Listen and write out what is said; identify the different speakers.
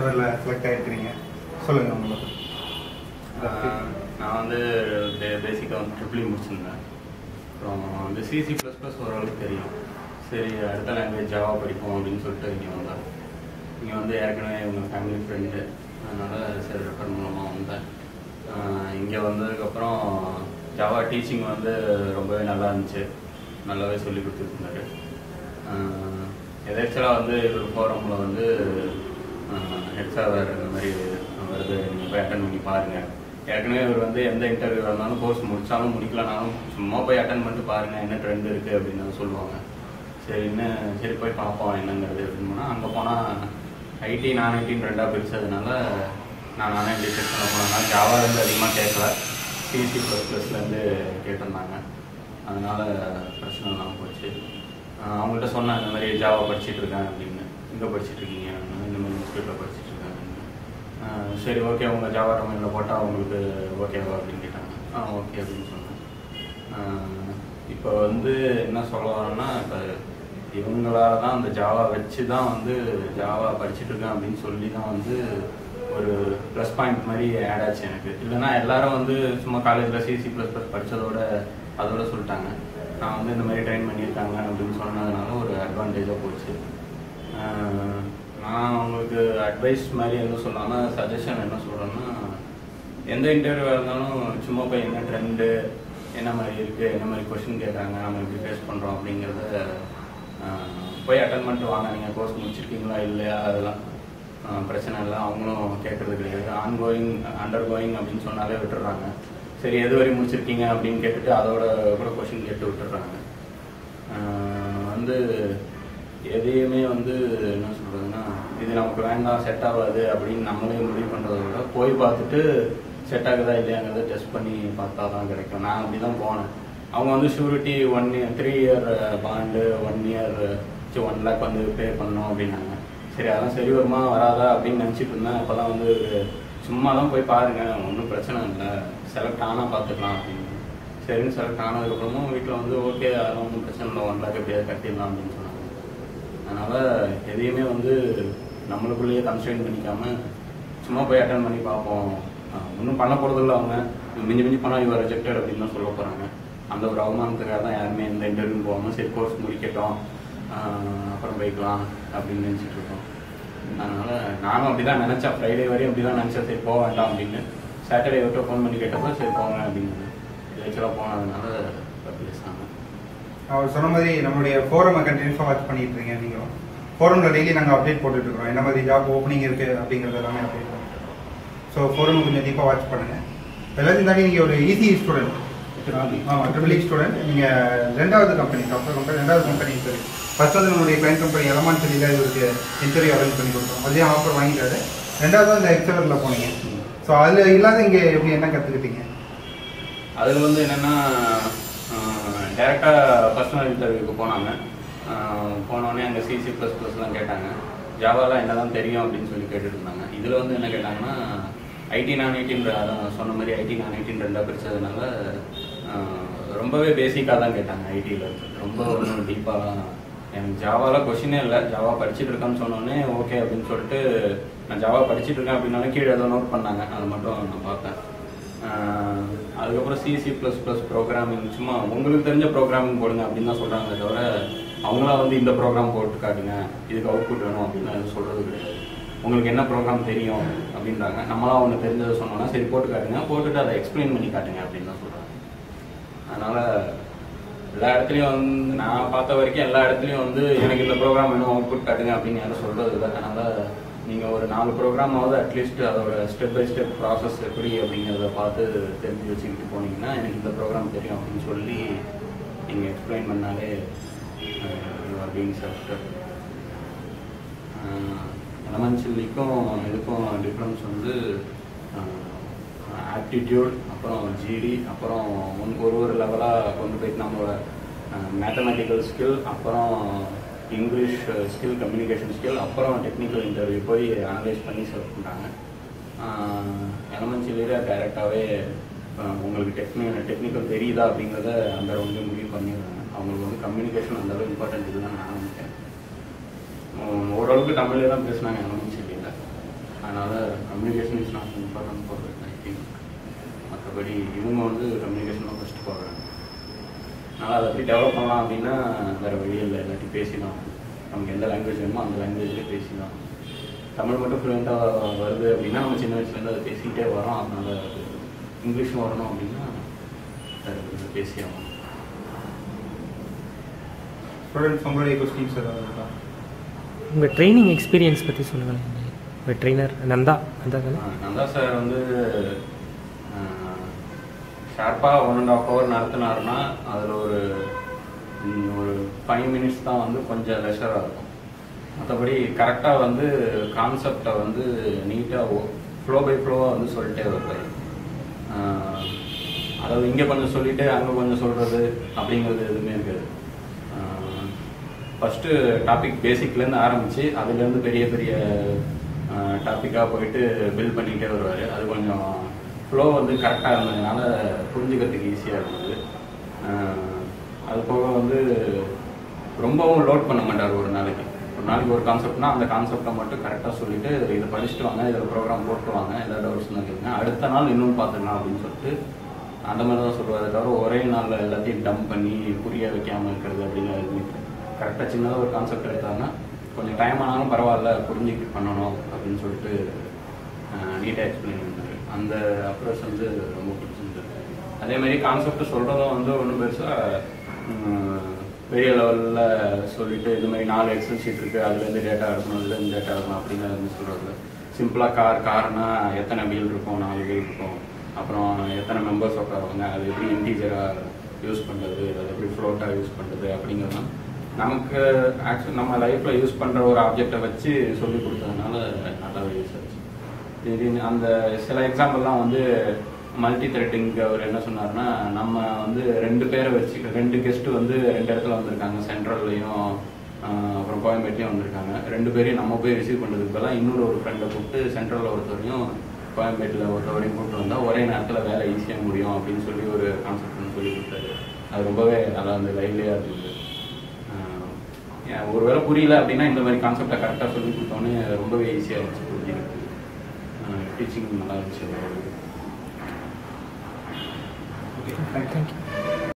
Speaker 1: எக்ஸவரில் select ஆகிருக்கிறீங்க சொல்லுங்கள் உங்களுக்கு
Speaker 2: ஆஹ் நான் வந்து பேசிக்காக வந்து ட்ரிபிளி முடிச்சிருந்தேன் அப்புறம் வந்து சிசி ப்ளஸ் ப்ளஸ் ஓரளவுக்கு தெரியும் சரி அடுத்த லாங்குவேஜ் ஜாவா படிப்போம் அப்படின்னு சொல்லிட்டு இங்கே வந்தேன் இங்கே வந்து ஏற்கனவே இவங்க ஃபேமிலி ஃப்ரெண்டு அதனால் சரி ரெஃபர் மூலமாக வந்தேன் இங்கே வந்ததுக்கப்புறம் ஜாவா டீச்சிங் வந்து ரொம்பவே நல்லா இருந்துச்சு நல்லாவே சொல்லி கொடுத்துருந்தாரு எதாச்சும் வந்து ஒரு ஃபோரமில் வந்து ஹெச்ஆர் இந்த மாதிரி வருது நீங்கள் போய் அட்டன் பண்ணி பாருங்கள் ஏற்கனவே இவர் வந்து எந்த இன்டர்வியூ இருந்தாலும் கோர்ஸ் முடிச்சாலும் முடிக்கலனாலும் சும்மா போய் அட்டன் பண்ணிட்டு பாருங்கள் என்ன ட்ரெண்ட் இருக்குது அப்படின்னு சொல்லுவாங்க சரின்னு சரி போய் பார்ப்போம் என்னங்கிறது அப்படின்னு போனால் அங்கே போனால் ஐடி நான் ஐடின்னு ரெண்டாக பிரிச்சதுனால நான் நானே டிசெக்ஷனில் போனேன்னா ஜாவாலேருந்து அதிகமாக கேட்கல சிசி ப்ளஸ் ப்ளஸ்லேருந்து கேட்டிருந்தாங்க அதனால் பிரச்சனை இல்லாமல் போச்சு ஆஹ் அவங்கள்ட்ட சொன்னேன் இந்த மாதிரி ஜாவா படிச்சிட்டு இருக்கேன் அப்படின்னு இங்கே படிச்சிட்டு இருக்கீங்க அப்படின்னா, இந்த மாதிரி இன்ஸ்டியூட்டில் படிச்சிட்டு இருக்கேன் அப்படின்னு. ஆஹ் சரி ஓகே உங்கள் ஜாவா டொமைனில் போட்டால் உங்களுக்கு ஓகேவா அப்படின்னு கேட்டாங்க ஆ ஓகே அப்படின்னு சொன்னேன் ஆஹ் இப்போ வந்து என்ன சொல்ல வரேன்னா இப்போ இவங்களால தான் அந்த ஜாவா வச்சு தான் வந்து ஜாவா படிச்சிட்டு இருக்கேன் அப்படின்னு சொல்லி தான் வந்து ஒரு ப்ளஸ் பாயிண்ட் மாதிரி ஆட் ஆச்சு எனக்கு இல்லைன்னா எல்லாரும் வந்து சும்மா காலேஜில் சிசி ப்ளஸ் ப்ளஸ் படித்ததோட அதோட சொல்லிட்டாங்க நான் வந்து இந்த மாதிரி ட்ரெயின் பண்ணியிருக்காங்க அப்படின்னு சொன்னதுனால ஒரு அட்வான்டேஜாக போச்சு ஆஹ் நான் உங்களுக்கு அட்வைஸ் மாதிரி எதுவும் சொல்லாமல் சஜஷன் என்ன சொல்கிறேன்னா எந்த இன்டர்வியூவாக இருந்தாலும் சும்மா போய் என்ன ட்ரெண்டு என்ன மாதிரி இருக்குது என்ன மாதிரி கொஷின் கேட்குறாங்க நம்ம எப்படி ஃபேஸ் பண்ணுறோம் அப்படிங்கிறத ஆஹ் போய் அட்டன் பண்ணிட்டு வாங்க நீங்கள் கோர்ஸ் முடிச்சிருக்கீங்களா இல்லையா அதெல்லாம் ஆஹ் பிரச்சனை இல்லை அவங்களும் கேட்கறது கிடையாது ஆன்கோயிங் அண்டர் கோயிங் அப்படின்னு சொன்னாலே விட்டுறாங்க சரி எது வரை முடிச்சிருக்கீங்க அப்படின்னு கேட்டுட்டு அதோட கூட கொஷின் கேட்டு விட்டுறாங்க ஆஹ் வந்து எதையுமே வந்து என்ன சொல்றதுன்னா இது நமக்கு வேண்டாம் செட் ஆகாது அப்படின்னு நம்மளே முடிவு பண்றதை விட போய் பார்த்துட்டு செட் ஆகுதா இல்லையாங்கிறத டெஸ்ட் பண்ணி பார்த்தா தான் கிடைக்கும் நான் அப்படி தான் போனேன் அவங்க வந்து surety one year three year bond one year one lakh வந்து பே பண்ணணும் அப்படின்னாங்க சரி அதெல்லாம் சரி வருமா வராதா அப்படின்னு நினச்சிட்டு இருந்தேன் அப்போல்லாம் வந்து சும்மா தான் போய் பாருங்க ஒன்றும் பிரச்சனை இல்லை செலக்ட் ஆனால் பார்த்துக்கலாம் அப்படின்னு சரின்னு செலக்ட் ஆனதுக்கப்புறமும் வீட்டில் வந்து ஓகே அதெல்லாம் ஒன்றும் பிரச்சனை இல்லை ஒன் லேக் எப்படியாவது கட்டிடலாம் அப்படின்னு சொன்னாங்க அதனால் எதையுமே வந்து நம்மளுக்குள்ளேயே கன்ஸ்ட்ரெயின் பண்ணிக்காம சும்மா போய் அட்டன் பண்ணி பார்ப்போம் ஒன்றும் பண்ண போகிறதில்ல அவங்க மிஞ்சி மிஞ்சி பண்ணால் இவர் ரிஜெக்டட் அப்படின்னு தான் சொல்ல போகிறாங்க அந்த ஒரு அவமானத்துக்காக தான் யாருமே எந்த இன்டர்வியூ போகாமல் சரி கோர்ஸ் முடிக்கட்டும் ஆஹ் அப்புறம் போய்க்கலாம் அப்படின்னு நினச்சிட்டு இருக்கோம் அதனால் நானும் அப்படி தான் நினச்சேன் ஃப்ரைடே வரையும் அப்படி தான் நினச்சேன் சரி போக வேண்டாம் அப்படின்னு சாட்டர்டே விட்டு ஃபோன் பண்ணி கேட்டப்போ சரி போங்க அப்படின்னு ஆக்சுவலாக போனதுனால பேசாமல்
Speaker 1: அவர் சொன்ன மாதிரி நம்மளுடைய ஃபோரமை கண்டினியூஸாக வாட்ச் பண்ணிட்டு இருக்கீங்க நீங்களும் ஃபோரமில் டெய்லி நாங்கள் அப்டேட் போட்டுட்டு இருக்கோம் என்ன மாதிரி ஜாப் ஓப்பனிங் இருக்கு அப்படிங்கிறது எல்லாமே அப்டேட் பண்ணுறோம் ஸோ ஃபோரம் கொஞ்சம் டீப்பாக வாட்ச் பண்ணுங்க எல்லாத்தையும் தாண்டி நீங்கள் ஒரு ஈஸி ஸ்டூடெண்ட் ஆமாம் ட்ரிபிள் ஸ்டூடெண்ட் நீங்கள் ரெண்டாவது கம்பெனி சாஃப்ட்வேர் கம்பெனி ரெண்டாவது கம்பெனி சரி ஃபர்ஸ்ட் வந்து நம்மளுடைய கிளைண்ட் கம்பெனி எலமான் சொல்லியில் இவருக்கு இன்டர்வியூ அரேஞ்ச் பண்ணி கொடுத்தோம் அதையும் ஆஃபர் வாங்கிட்டாரு ரெண்டாவது அந்த எக்ஸலரில் போனீங்க ஸோ அதில் இல்லாத இங்கே எப்படி என்ன கற்றுக்கிட்டீங்க
Speaker 2: அதில் வந்து என்னென்னா டேரெக்டாக பர்சனல் இன்டர்வியூக்கு போனாங்க ஆஹ் போனோடனே அங்கே சிசி ப்ளஸ் ப்ளஸ்லாம் கேட்டாங்க ஜாவாலாம் என்ன தான் தெரியும் அப்படின்னு சொல்லி கேட்டுட்டு இருந்தாங்க இதில் வந்து என்ன கேட்டாங்கன்னா ஐடி நான் ஐடின்ற அதான் சொன்ன மாதிரி ஐடி நான் ஐடின் ரெண்டாக பிரிச்சதுனால ஆஹ் ரொம்பவே பேசிக்காக தான் கேட்டாங்க ஐடியில் ரொம்ப ஒன்றும் டீப்பாக எனக்கு ஜாவாலாம் கொஷினே இல்லை ஜாவா படிச்சுட்டு இருக்கேன்னு சொன்னோடனே ஓகே அப்படின்னு சொல்லிட்டு நான் ஜாவா படிச்சுட்டு இருக்கேன் அப்படின்னாலும் கீழே ஏதோ நோட் பண்ணாங்க அது மட்டும் நான் பார்த்தேன் ஆஹ் அதுக்கப்புறம் சிசி ப்ளஸ் ப்ளஸ் ப்ரோக்ராமிங் சும்மா உங்களுக்கு தெரிஞ்ச ப்ரோக்ராமிங் போடுங்க அப்படின்னு தான் சொல்கிறாங்க தவிர அவங்களா வந்து இந்த ப்ரோக்ராம் போட்டு காட்டுங்க இதுக்கு அவுட்புட் வேணும் அப்படின்னு சொல்கிறது கிடையாது உங்களுக்கு என்ன ப்ரோக்ராம் தெரியும் அப்படின்றாங்க நம்மளா ஒன்று தெரிஞ்சதை சொன்னோம்னா சரி போட்டு காட்டுங்க போட்டுட்டு அதை எக்ஸ்பிளைன் பண்ணி காட்டுங்க அப்படின்னு தான் சொல்கிறாங்க அதனால் எல்லா இடத்துலையும் வந்து நான் பார்த்த வரைக்கும் எல்லா இடத்துலையும் வந்து எனக்கு இந்த ப்ரோக்ராம் வேணும் அவுட்புட் காட்டுங்க அப்படின்னு யாரும் சொல்கிறது இல்லை அதனால் நீங்கள் ஒரு நாலு ப்ரோக்ராமாவது அட்லீஸ்ட் அதோட ஸ்டெப் பை ஸ்டெப் ப்ராசஸ் எப்படி அப்படிங்கிறத பார்த்து தெரிஞ்சு வச்சுக்கிட்டு போனீங்கன்னா எனக்கு இந்த ப்ரோக்ராம் தெரியும் அப்படின்னு சொல்லி நீங்கள் எக்ஸ்பிளைன் பண்ணாலே யூ ஆர் பீங் செலக்டட் எலமென்சிலிக்கும் இதுக்கும் டிஃப்ரென்ஸ் வந்து ஆப்டிடியூட் அப்புறம் ஜிடி அப்புறம் ஒன் ஒரு ஒரு லெவலாக கொண்டு போயிட்டு நம்மளோட மேத்தமெட்டிக்கல் ஸ்கில் அப்புறம் இங்கிலீஷ் ஸ்கில் கம்யூனிகேஷன் ஸ்கில் அப்புறம் டெக்னிக்கல் இன்டர்வியூ போய் அனலைஸ் பண்ணி செலக்ட் பண்ணுறாங்க எலமென்சிலேயே டைரெக்டாகவே உங்களுக்கு டெக்னி டெக்னிக்கல் தெரியுதா அப்படிங்கிறத அந்த ரவுண்ட்லேயே முடிவு பண்ணிடுறாங்க அவங்களுக்கு வந்து கம்யூனிகேஷன் அந்த அளவு இம்பார்ட்டன்ட் இதுதான் நான் நினைக்கிறேன் உம், ஓரளவுக்கு தமிழ்ல தான் பேசினாங்க எலமென்சிலியில் அதனால் communication is not important for I think மற்றபடி இவங்க வந்து கம்யூனிகேஷன் ஃபஸ்ட்டு போடுறாங்க அதனால் அதை எப்படி டெவலப் பண்ணலாம் அப்படின்னா வேறு வழி இல்லை எல்லாத்தையும் பேசி தான் நமக்கு எந்த லாங்குவேஜ் வேணுமோ அந்த லாங்குவேஜ்லேயே பேசி தான் தமிழ் மட்டும் ஃப்ளூயண்ட்டாக வருது அப்படின்னா நம்ம சின்ன வயசுலேருந்து அதை பேசிக்கிட்டே வரோம் அதனால் அது இங்கிலீஷும் வரணும் அப்படின்னா வேறு பேசி ஆகணும்
Speaker 1: ஸ்டூடெண்ட்ஸ் உங்களுடைய கொஸ்டின்ஸ் ஏதாவது இருக்கா
Speaker 3: உங்கள் ட்ரைனிங் எக்ஸ்பீரியன்ஸ் பற்றி சொல்லுங்களேன் உங்கள் ட்ரெயினர் நந்தா நந்தா தானே
Speaker 2: ஆ, நந்தா சார் வந்து ஷார்ப்பாக ஒன் அண்ட் ஆஃப் ஹவர் நடத்தினாருன்னா அதில் ஒரு ம், ஒரு ஃபைவ் மினிட்ஸ் தான் வந்து கொஞ்சம் லெஷராக இருக்கும் மற்றபடி கரெக்டாக வந்து கான்செப்டை வந்து நீட்டாக ஃப்ளோ பை ஃப்ளோவாக வந்து சொல்லிட்டே வருவார் அதாவது இங்கே கொஞ்சம் சொல்லிட்டு அங்கே கொஞ்சம் சொல்கிறது அப்படிங்கிறது எதுவுமே இருக்காது ஃபஸ்ட்டு டாபிக் பேசிக்லேருந்து ஆரம்பித்து அதுலேருந்து பெரிய பெரிய டாப்பிக்காக போயிட்டு பில்ட் பண்ணிகிட்டே வருவார் அது கொஞ்சம் ஃப்ளோ வந்து கரெக்டாக இருந்ததுனால புரிஞ்சுக்கிறதுக்கு ஈஸியாக இருந்தது ஆஹ் அது போக வந்து ரொம்பவும் லோட் பண்ண மாட்டார் ஒரு நாளைக்கு ஒரு நாளைக்கு ஒரு கான்செப்ட்னா அந்த கான்செப்டை மட்டும் கரெக்டாக சொல்லிட்டு இதை படிச்சுட்டு வாங்க இதில் ப்ரோக்ராம் போட்டு வாங்க ஏதாவது டவுட்ஸ் கேட்குங்க அடுத்த நாள் இன்னும் பார்த்துக்கலாம் அப்படின்னு சொல்லிட்டு அந்த மாதிரி தான் சொல்லுவாரு தவிர ஒரே நாளில் எல்லாத்தையும் டம்ப் பண்ணி புரிய வைக்காமல் இருக்கிறது அப்படின்னு கரெக்டாக சின்னதாக ஒரு கான்செப்ட் எடுத்தாங்கன்னா கொஞ்சம் டைம் ஆனாலும் பரவாயில்ல புரிஞ்சுக்கிட்டு பண்ணணும் அப்படின்னு சொல்லிட்டு நீட்டாக எக்ஸ்பிளைன் பண்ணாரு அந்த அப்ரோச் வந்து ரொம்ப பிடிச்சிருந்தது அதே மாதிரி கான்செப்ட் சொல்கிறதும் வந்து ஒன்றும் பெருசாக பெரிய லெவலில் சொல்லிட்டு இந்த மாதிரி நாலு எக்ஸல் ஷீட் இருக்குது அதுலேருந்து டேட்டா எடுக்கணும் இதுலேருந்து டேட்டா எடுக்கணும் அப்படின்னு வந்து சொல்கிறது சிம்பிளாக கார் கார்னா எத்தனை வீல் இருக்கும் நாலு வீல் இருக்கும் அப்புறம் எத்தனை மெம்பர்ஸ் உட்காருவாங்க அது எப்படி இன்டீஜராக யூஸ் பண்ணுறது அது எப்படி ஃப்ளோட்டாக யூஸ் பண்ணுறது அப்படிங்கிறதுலாம் நமக்கு ஆக்சுவலி நம்ம லைஃப்பில் யூஸ் பண்ணுற ஒரு ஆப்ஜெக்டை வச்சு சொல்லி கொடுத்ததுனால நல்லாவே யூஸ் ஆச்சு இது அந்த சில எக்ஸாம்பிள்லாம் வந்து மல்டி த்ரெட்டிங் அவர் என்ன சொன்னார்னா நம்ம வந்து ரெண்டு பேரை வச்சு ரெண்டு கெஸ்ட்டு வந்து ரெண்டு இடத்துல வந்திருக்காங்க சென்ட்ரல்லையும் அப்புறம் கோயம்பேட்லையும் வந்திருக்காங்க ரெண்டு பேரையும் நம்ம போய் ரிசீவ் பண்ணுறதுக்கு பதிலாக இன்னொரு ஒரு ஃப்ரெண்டை கூப்பிட்டு சென்ட்ரலில் ஒருத்தரையும் கோயம்பேட்டில் ஒருத்தவரையும் கூப்பிட்டு வந்தால் ஒரே நேரத்தில் வேலை ஈஸியாக முடியும் அப்படின்னு சொல்லி ஒரு கான்செப்ட் ஒன்று சொல்லி கொடுத்தாரு அது ரொம்பவே நல்லா இருந்தது லைவ்லியாக இருந்தது ஆஹ் ஏன் ஒருவேளை புரியல அப்படின்னா இந்த மாதிரி கான்செப்டை கரெக்டாக சொல்லி கொடுத்தோன்னே ரொம்பவே ஈஸியாக இருந்துச்சு புரிஞ்சுக்கிறது டீச்சிங் நல்லா இருந்துச்சு
Speaker 1: ஓகே தேங்க்யூ
Speaker 3: தேங்க்யூ